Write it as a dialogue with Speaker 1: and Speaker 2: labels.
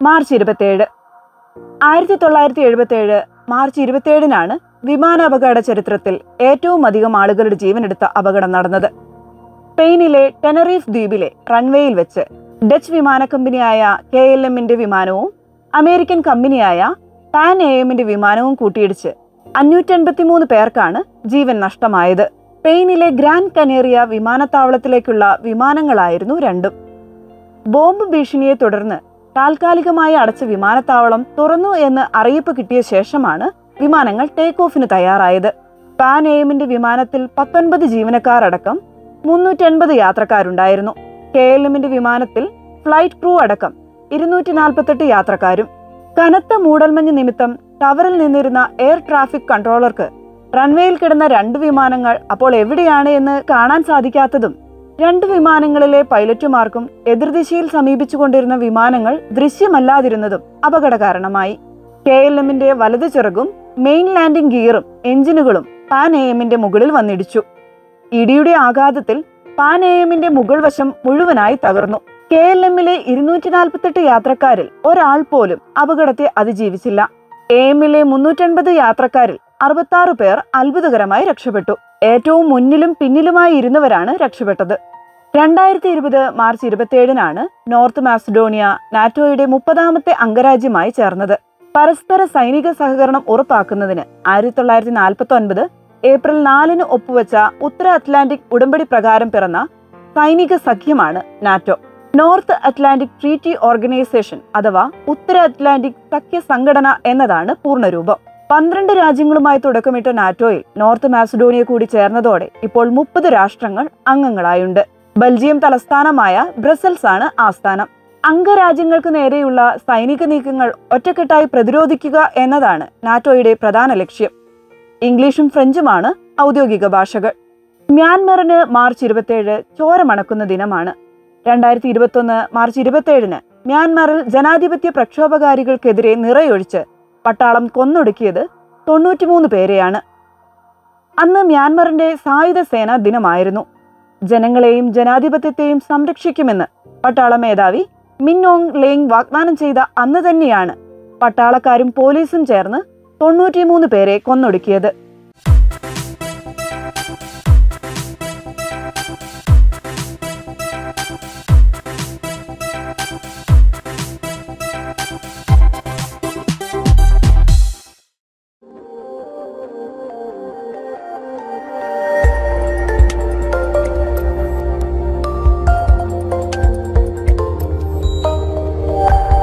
Speaker 1: March ഇരുപത്തിയേഴ് ആയിരത്തി തൊള്ളായിരത്തി എഴുപത്തിയേഴ് മാർച്ച് ഇരുപത്തിയേഴിനാണ് വിമാനാപകട ചരിത്രത്തിൽ ഏറ്റവും അധികം ആളുകളുടെ ജീവനെടുത്ത അപകടം നടന്നത് സ്പെയിനിലെ ടെനറീഫ് ദ്വീപിലെ റൺവേയിൽ വെച്ച് ഡച്ച് വിമാന കമ്പനിയായ കെ എൽ എമ്മിന്റെ വിമാനവും അമേരിക്കൻ കമ്പനിയായ പാൻ എ എമ്മിന്റെ വിമാനവും കൂട്ടിയിടിച്ച് അഞ്ഞൂറ്റൻപത്തിമൂന്ന് പേർക്കാണ് ജീവൻ നഷ്ടമായത് സ്പെയിനിലെ ഗ്രാൻഡ് കനേറിയ വിമാനത്താവളത്തിലേക്കുള്ള വിമാനങ്ങളായിരുന്നു രണ്ടും ബോംബ് ഭീഷണിയെ തുടർന്ന് താൽക്കാലികമായി അടച്ച വിമാനത്താവളം തുറന്നു എന്ന് അറിയിപ്പ് കിട്ടിയ ശേഷമാണ് വിമാനങ്ങൾ ടേക്ക് ഓഫിന് തയ്യാറായത് പാൻ എയിമിന്റെ വിമാനത്തിൽ പത്തൊൻപത് ജീവനക്കാരടക്കം മുന്നൂറ്റൻപത് യാത്രക്കാരുണ്ടായിരുന്നു കെ എൽ എമ്മിന്റെ വിമാനത്തിൽ ഫ്ലൈറ്റ് ക്രൂ അടക്കം ഇരുന്നൂറ്റി നാൽപ്പത്തെട്ട് യാത്രക്കാരും കനത്ത മൂടൽമഞ്ഞ് നിമിത്തം ടവറിൽ നിന്നിരുന്ന എയർ ട്രാഫിക് കൺട്രോളർക്ക് റൺവേയിൽ കിടന്ന രണ്ട് വിമാനങ്ങൾ അപ്പോൾ എവിടെയാണ് എന്ന് കാണാൻ സാധിക്കാത്തതും രണ്ട് വിമാനങ്ങളിലെ പൈലറ്റുമാർക്കും എതിർദിശയിൽ സമീപിച്ചുകൊണ്ടിരുന്ന വിമാനങ്ങൾ ദൃശ്യമല്ലാതിരുന്നതും അപകട കാരണമായി കെ എൽ എമ്മിന്റെ വലതു ചിറകും മെയിൻ ലാൻഡിംഗ് ഗിയറും എഞ്ചിനുകളും പാൻ എ എമ്മിന്റെ മുകളിൽ വന്നിടിച്ചു ഇടിയുടെ ആഘാതത്തിൽ പാൻ എ എമ്മിന്റെ മുകൾ വശം മുഴുവനായി തകർന്നു കെ എൽ എമ്മിലെ ഇരുന്നൂറ്റി നാൽപ്പത്തെട്ട് യാത്രക്കാരിൽ ഒരാൾ പോലും അപകടത്തെ അതിജീവിച്ചില്ല എ എമ്മിലെ മുന്നൂറ്റൻപത് യാത്രക്കാരിൽ അറുപത്താറ് പേർ അത്ഭുതകരമായി രക്ഷപ്പെട്ടു ഏറ്റവും മുന്നിലും പിന്നിലുമായി ഇരുന്നവരാണ് രക്ഷപ്പെട്ടത് രണ്ടായിരത്തി ഇരുപത് മാർച്ച് ഇരുപത്തിയേഴിനാണ് നോർത്ത് മാസിഡോണിയ നാറ്റോയുടെ മുപ്പതാമത്തെ അംഗരാജ്യമായി ചേർന്നത് പരസ്പര സൈനിക സഹകരണം ഉറപ്പാക്കുന്നതിന് ആയിരത്തി തൊള്ളായിരത്തി നാൽപ്പത്തി ഒൻപത് ഏപ്രിൽ നാലിന് ഒപ്പുവെച്ച ഉത്തര അറ്റ്ലാന്റിക് ഉടമ്പടി പ്രകാരം പിറന്ന സൈനിക സഖ്യമാണ് NATO North Atlantic Treaty Organization അഥവാ ഉത്തര അറ്റ്ലാന്റിക് സഖ്യ സംഘടന എന്നതാണ് പൂർണ്ണരൂപം പന്ത്രണ്ട് രാജ്യങ്ങളുമായി തുടക്കമിട്ട നാറ്റോയിൽ നോർത്ത് മാസിഡോണിയ കൂടി ചേർന്നതോടെ ഇപ്പോൾ മുപ്പത് രാഷ്ട്രങ്ങൾ അംഗങ്ങളായുണ്ട് ബെൽജിയം തലസ്ഥാനമായ ബ്രസൽസ് ആണ് ആസ്ഥാനം അംഗരാജ്യങ്ങൾക്ക് നേരെയുള്ള സൈനിക നീക്കങ്ങൾ ഒറ്റക്കെട്ടായി പ്രതിരോധിക്കുക എന്നതാണ് നാറ്റോയുടെ പ്രധാന ലക്ഷ്യം ഇംഗ്ലീഷും ഫ്രഞ്ചുമാണ് ഔദ്യോഗിക ഭാഷകൾ മ്യാൻമറിന് മാർച്ച് ഇരുപത്തിയേഴ് ചോരമണക്കുന്ന ദിനമാണ് രണ്ടായിരത്തി ഇരുപത്തൊന്ന് മാർച്ച് ഇരുപത്തിയേഴിന് മ്യാൻമറിൽ ജനാധിപത്യ പ്രക്ഷോഭകാരികൾക്കെതിരെ നിറയൊഴിച്ച് പട്ടാളം കൊന്നൊടുക്കിയത് തൊണ്ണൂറ്റിമൂന്ന് പേരെയാണ് അന്ന് മ്യാൻമറിന്റെ സായുധ സേനാ ദിനമായിരുന്നു ജനങ്ങളെയും ജനാധിപത്യത്തെയും സംരക്ഷിക്കുമെന്ന് പട്ടാള മേധാവി മിന്നോങ് ലേങ് വാഗ്ദാനം ചെയ്ത അന്ന് തന്നെയാണ് പട്ടാളക്കാരും പോലീസും ചേർന്ന് തൊണ്ണൂറ്റിമൂന്ന് പേരെ കൊന്നൊടുക്കിയത്